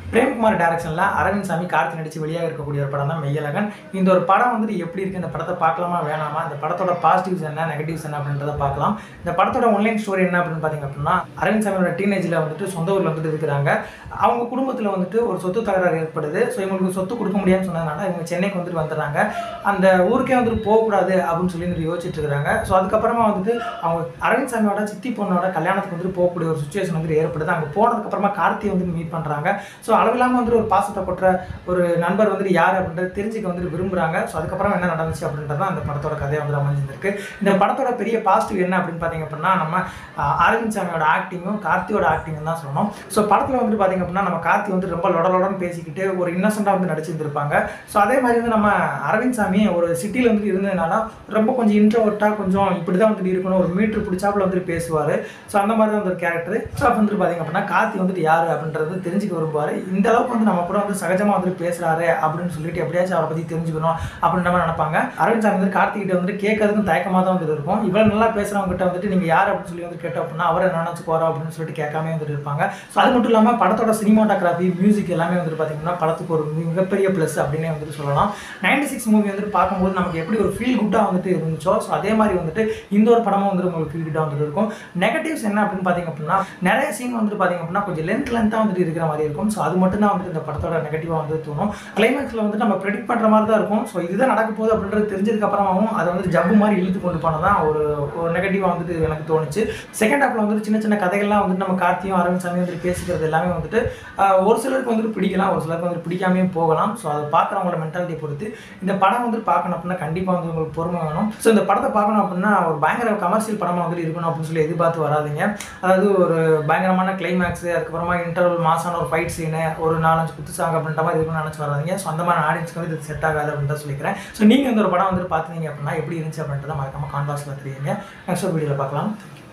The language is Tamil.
பிரேம்குமார் டைரக்ஷனில் அரவிந்த் சாமி கார்த்தி நடித்து வெளியாக இருக்கக்கூடிய ஒரு படம் தான் மெய்யழகன் இந்த ஒரு படம் வந்துட்டு எப்படி இருக்குது இந்த படத்தை பார்க்கலாமா வேணாமா இந்த படத்தோட பாசிட்டிவ்ஸ் என்ன நெகட்டிவ்ஸ் என்ன அப்படின்றத பார்க்கலாம் இந்த படத்தோட ஒன்லைன் ஸ்டோரி என்ன அப்படின்னு பார்த்தீங்க அப்படின்னா அரவிந்த் சாமியோட டீனேஜில் வந்துட்டு சொந்த ஊரில் வந்துட்டு இருக்கிறாங்க அவங்க குடும்பத்தில் வந்துட்டு ஒரு சொத்து தகராறு ஏற்படுது ஸோ இவங்களுக்கு சொத்து கொடுக்க முடியாதுன்னு சொன்னதுனால இவங்க சென்னைக்கு வந்துட்டு வந்துடுறாங்க அந்த ஊருக்கே வந்துட்டு போகக்கூடாது அப்படின்னு சொல்லி வந்துட்டு யோசிச்சுட்டு இருக்கிறாங்க ஸோ அதுக்கப்புறமா வந்துட்டு அவங்க அரவிந்த் சாமியோட சித்தி பொண்ணோட கல்யாணத்துக்கு வந்துட்டு போகக்கூடிய ஒரு சுச்சுவேஷன் வந்துட்டு ஏற்படுது அங்கே போனதுக்கப்புறமா கார்த்தி வந்து மீட் பண்ணுறாங்க ஸோ அளவில்லாமல் வந்துட்டு ஒரு பாசத்தை கொட்டுற ஒரு நண்பர் வந்துட்டு யார் அப்படின்றது தெரிஞ்சுக்க வந்துட்டு விரும்புகிறாங்க ஸோ அதுக்கப்புறம் என்ன நடந்துச்சு அப்படின்றது தான் அந்த படத்தோட கதையை வந்து அமைஞ்சிருக்கு இந்த படத்தோட பெரிய பாசிட்டிவ் என்ன அப்படின்னு பார்த்தீங்க அப்படின்னா நம்ம ஆஹ், அரவிந்த் சாமியோட ஆக்டிங்கும் கார்த்தியோட ஆக்டிங்கும் தான் சொல்லணும் ஸோ படத்தில் வந்து பார்த்தீங்க அப்படின்னா நம்ம கார்த்தி வந்து ரொம்ப லொடலொடன்னு பேசிக்கிட்டு ஒரு இன்னசென்ட்டாக வந்து நடிச்சிருந்திருப்பாங்க ஸோ அதே மாதிரி வந்து நம்ம அரவிந்த் சாமி ஒரு சிட்டியில் வந்துட்டு இருந்ததுனால ரொம்ப கொஞ்சம் இன்ட்ரோவர்ட்டாக கொஞ்சம் இப்படி தான் வந்துட்டு இருக்கணும் ஒரு மீட்ரு பிடிச்சாப்புல வந்துட்டு பேசுவார் ஸோ அந்த மாதிரி தான் வந்து ஒரு கேரக்டர் ஸோ வந்துட்டு பார்த்தீங்க அப்படின்னா கார்த்தி வந்துட்டு யார் அப்படின்றது தெரிஞ்சுக்க விரும்புவார் இந்த அளவுக்கு வந்து நம்ம கூட வந்து சகஜமாக வந்துட்டு பேசுகிறாரு அப்படின்னு சொல்லிட்டு எப்படியாச்சும் அவரை பற்றி தெரிஞ்சுக்கணும் அப்படின்ற மாதிரி நினைப்பாங்க அரவிந்த் சாமி வந்து கார்த்திகிட்ட வந்துட்டு கேட்கறதுக்கும் தயக்கமாக தான் வந்துட்டு இருக்கும் இவ்வளோ நல்லா பேசுகிறவங்க கிட்ட வந்துட்டு நீங்கள் யார் அப்படின்னு சொல்லி வந்து கேட்டோம் அப்படின்னா அவரை என்ன நினச்சி போகிறோம் அப்படின்னு சொல்லிட்டு கேட்காம வந்துட்டு இருப்பாங்க ஸோ அது மட்டும் இல்லாமல் படத்தோட சினிமாட்டோகிராஃபி மியூசிக் எல்லாமே வந்துட்டு பார்த்தீங்கன்னா படத்துக்கு ஒரு மிகப்பெரிய ப்ளஸ் அப்படின்னே வந்துட்டு சொல்லலாம் நைன்டி சிக்ஸ் மூவி வந்துட்டு பார்க்கும்போது நமக்கு எப்படி ஒரு ஃபீல் குட்டாக வந்துட்டு இருந்துச்சோ ஸோ அதே மாதிரி வந்துட்டு இந்த ஒரு படமும் வந்துட்டு உங்களுக்கு ஃபீல் குட்டாக வந்துட்டு இருக்கும் நெகட்டிவ்ஸ் என்ன அப்படின்னு பார்த்தீங்க அப்படின்னா நிறைய சீன் வந்துட்டு பார்த்தீங்க அப்படின்னா கொஞ்சம் லென்த் லென்த்தாக வந்துட்டு இருக்கிற மாதிரி இருக்கும் ஸோ அது மட்டும் தான் வந்துட்டு இந்த படத்தோட நெகட்டிவாக வந்து தோணும் கிளைமேக்ஸில் வந்துட்டு நம்ம ப்ரெடிக்ட் பண்ணுற மாதிரி தான் இருக்கும் ஸோ இதுதான் நடக்க போகுது அப்படின்றது தெரிஞ்சதுக்கு அப்புறமாவும் அதை வந்து ஜப்பு மாதிரி இழுத்து கொண்டு போனதான் ஒரு ஒரு நெகட்டிவாக வந்துட்டு எனக்கு தோணுச்சு செகண்ட் ஹாஃபில் வந்துட்டு சின்ன சின்ன கதைகள்லாம் வந்துட்டு நம்ம கார்த்தியும் அரவிந்த் சாமி வந்துட்டு பேசிக்கிறது எல்லாமே வந்துட்டு ஆஹ், ஒரு சிலருக்கு வந்துட்டு பிடிக்கலாம் ஒரு சிலருக்கு வந்துட்டு பிடிக்காமையும் போகலாம் ஸோ அதை பார்க்குறவங்களோட மென்டாலிட்டி பொறுத்து இந்த படம் வந்துட்டு பார்க்கணும் அப்படின்னா கண்டிப்பாக வந்து உங்களுக்கு பொறுமை வேணும் ஸோ இந்த படத்தை பார்க்கணும் அப்படின்னா ஒரு பயங்கர கமர்ஷியல் படமாக வந்துட்டு இருக்கணும் அப்படின்னு சொல்லி எதிர்பார்த்து வராதீங்க அதாவது ஒரு பயங்கரமான கிளைமேக்ஸ் அதுக்கப்புறமா இன்டர்வல் மாசான ஒரு ஃபைட் சீனு ஒரு நாலஞ்சு குத்து சாங் அப்படின்ற மாதிரி இருக்குன்னு நினச்சி வராதீங்க ஸோ அந்த மாதிரி ஆடியன்ஸ்க்கு வந்து இது செட் ஆகாது அப்படின்னு தான் சொல்லிக்கிறேன் ஸோ நீங்கள் இந்த ஒரு படம் வந்துட்டு பார்த்துருந்தீங்க அப்படின்னா எப்படி இருந்துச்சு அப்படின்றத மறக்காம கான்வாஸில் தெரியுங்க நெக்ஸ்ட் வீடியோவில் பார்க்கலாம் Thank you.